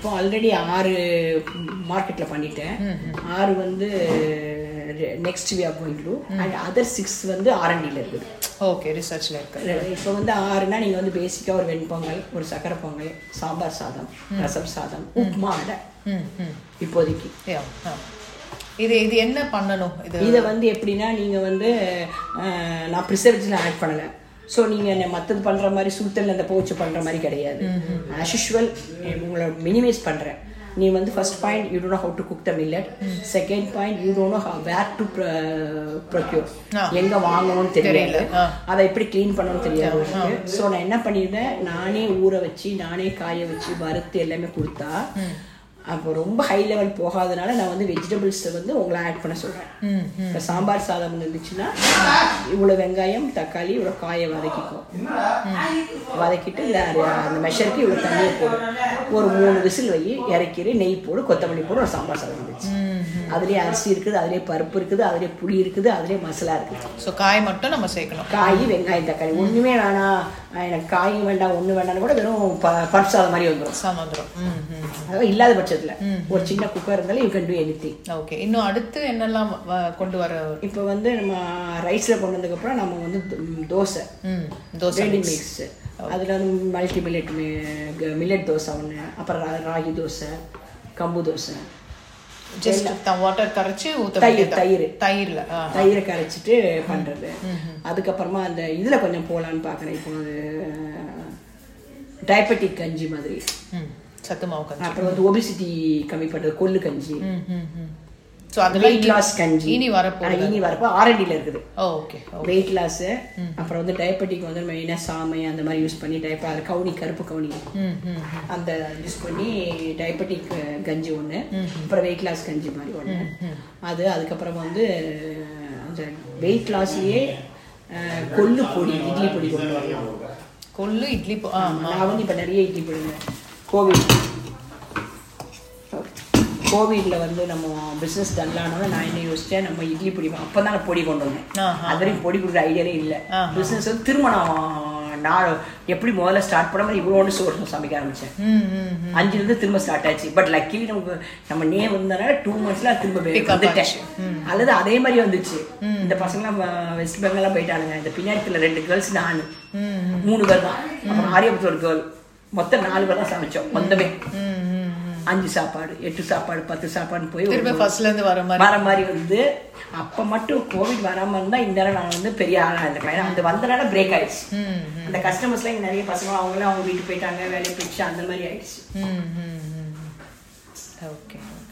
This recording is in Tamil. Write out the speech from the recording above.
இப்போ ஆல்ரெடி ஆறு மார்க்கெட்ல பண்ணிட்டேன் ஆறு வந்து next we are going to and other six வந்து ஆர்என்டியில் இருக்குது ஓகே ரிசர்ச்ல இருக்கு இப்போ வந்து ஆறுனா நீங்கள் வந்து பேசிக்காக ஒரு வெண்பொங்கல் ஒரு சக்கரை பொங்கல் சாம்பார் சாதம் ரசம் சாதம் உப்புமா அடை ம் ம் இப்போதைக்கு Yeah, ஆ. இது இது என்ன பண்ணணும் இது இதை வந்து எப்படின்னா நீங்கள் வந்து அஹ், நான் ப்ரிசர்வேட்டிவ்ல ஆட் பண்ணலை ஸோ நீங்கள் மற்றது பண்ணுற மாதிரி சுத்தல் அந்த பவுச்சு பண்ணுற மாதிரி கிடையாது ஆஸ் யூஷுவல் உங்களை மினிமைஸ் பண்ணுறேன் நீ வந்து first point you don't how to cook the millet second point you don't where to procure ah. எங்க வாங்கணும்னு தெரியல தெரியல, ஆ. அதை எப்படி க்ளீன் பண்ணணும்னு தெரியாது ஸோ நான் என்ன பண்ணியிருந்தேன் நானே ஊற வச்சு நானே காய வச்சு வறுத்து எல்லாமே கொடுத்தா அப்போ ரொம்ப ஹை லெவல் போகாதனால நான் வந்து வெஜிடபிள்ஸை வந்து உங்களை ஆட் பண்ண சொல்கிறேன் ம் இப்போ சாம்பார் சாதம் இருந்துச்சுன்னா இவ்வளோ வெங்காயம் தக்காளி இவ்வளோ காயை வதக்கிக்கும் வதக்கிட்டு இந்த அந்த மெஷருக்கு இவ்வளோ தண்ணியை போடு ஒரு மூணு விசில் வை இறக்கிடு நெய் போடு கொத்தமல்லி போடு ஒரு சாம்பார் சாதம் இருந்துச்சு அதுலேயே அரிசி இருக்குது அதுலேயே பருப்பு இருக்குது அதுலேயே புளி இருக்குது அதுலேயே மசாலா இருக்குது ஸோ காய் மட்டும் நம்ம சேர்க்கணும் காய் வெங்காயம் தக்காளி ஒன்றுமே வேணாம் எனக்கு காய் வேண்டாம் ஒன்று வேண்டாம்னு கூட வெறும் ப பருப்பு சாதம் மாதிரி வந்துடும் சமந்திரம் ம் ம் அதாவது இல்லாத பட்சத்தில் ஒரு சின்ன குக்கர் இருந்தாலும் you can do anything okay இன்னும் அடுத்து என்னெல்லாம் வ- கொண்டு வர இப்போ வந்து நம்ம ரைஸில் கொண்டு வந்ததுக்கப்புறம் நம்ம வந்து ம், தோசை ம் தோசை ரெடி மிக்ஸ் அதில் வந்து மல்டி மில்லட் மில்லட் தோசை ஒன்று அப்புறம் ரா- ராகி தோசை கம்பு தோசை ஜஸ்ட் வாட்டர் கரைச்சி ஊற்ற தயிர் தயிர் தயிர்ல ஆ தயிரை கரைச்சிட்டு பண்ணுறது அதுக்கப்புறமா அந்த இதில் கொஞ்சம் போகலான்னு பார்க்குறேன் இப்போ டயபெட்டிக் கஞ்சி மாதிரி ம் சத்து மாவு கஞ்சி அப்புறம் வந்து ஒபிசிட்டி கம்மி பண்ணுறது கொள்ளு கஞ்சி ம் ம் ம் ஸோ அதெல்லாம் வெயிட் லாஸ் கஞ்சி இனி வரப்போ ஆ, இனி வரப்போ ஆர்என்டியில் இருக்குது ஓகே வெயிட் லாஸு அப்புறம் வந்து டயபெட்டிக் வந்து மெயினாக சாமை அந்த மாதிரி யூஸ் பண்ணி டயப்ப அது கவுனி கருப்பு கவுனி ம் ம் அந்த யூஸ் பண்ணி டயபெட்டிக் கஞ்சி ஒன்று அப்புறம் வெயிட் லாஸ் கஞ்சி மாதிரி ஒன்று அது அதுக்கப்புறம் வந்து அந்த வெயிட் லாஸ்லேயே கொள்ளு பொடி இட்லி பொடி கொண்டு வரலாம் கொள்ளு இட்லி பொ- ஆ நான் வந்து இப்போ நிறைய இட்லி பொடி கோவிட் கோவிட்ல வந்து நம்ம பிஸ்னஸ் டல்லானோட நான் என்ன யோசிச்சேன் நம்ம இட்லி பொடி அப்போ தான் நான் பொடி கொண்டு வந்தேன் ஆஹா. அது வரைக்கும் பொடி கொடுக்குற ஐடியாலே இல்லை ஆஹா. பிஸ்னஸ் வந்து திருமணம் நான் எப்படி முதல்ல ஸ்டார்ட் பண்ண மாதிரி இவ்வளோண்டு சோறு சமைக்க ஆரம்பிச்சேன் ம் ம் ம் அஞ்சுலேருந்து திரும்ப ஸ்டார்ட் ஆச்சு பட் லக்கிலி நமக்கு நம்ம நேம் வந்தனால டூ மந்த்ஸ்ல திரும்ப வே- Pick up வந்துட்டேன் ஆச்சு. அல்லது அதே மாதிரி வந்துச்சு இந்த பசங்களாம் வ- வெஸ்ட் பெங்காலாம் போயிட்டானுங்க இந்த பின்னாடி ரெண்டு கேர்ள்ஸ் நான் மூணு பேர் தான் அப்புறம் ஆரியபுரத்தில் ஒரு கேர்ள் மொத்தம் நாலு பேர் தான் சமைச்சோம் மொத்தமே ம் ம் ம் அஞ்சு சாப்பாடு எட்டு சாப்பாடு பத்து சாப்பாடு போய் ஒரு திரும்ப ஃபர்ஸ்ட்ல இருந்து வர மாதிரி வர மாதிரி வந்து அப்ப மட்டும் கோவிட் வராம இருந்தா இந்த நேரம் நான் வந்து பெரிய ஆளா இருந்திருக்கலாம் ஏன்னா அந்த வந்தனால பிரேக் ஆயிடுச்சு ம் அந்த கஸ்டமர்ஸ்லாம் இங்க நிறைய பசங்க அவங்களாம் அவங்க வீட்டுக்கு போயிட்டாங்க வேலைக்கு போயிடுச்சு அந்த மாதிரி ஆயிடுச்சு ம் ம் ம் ஓகே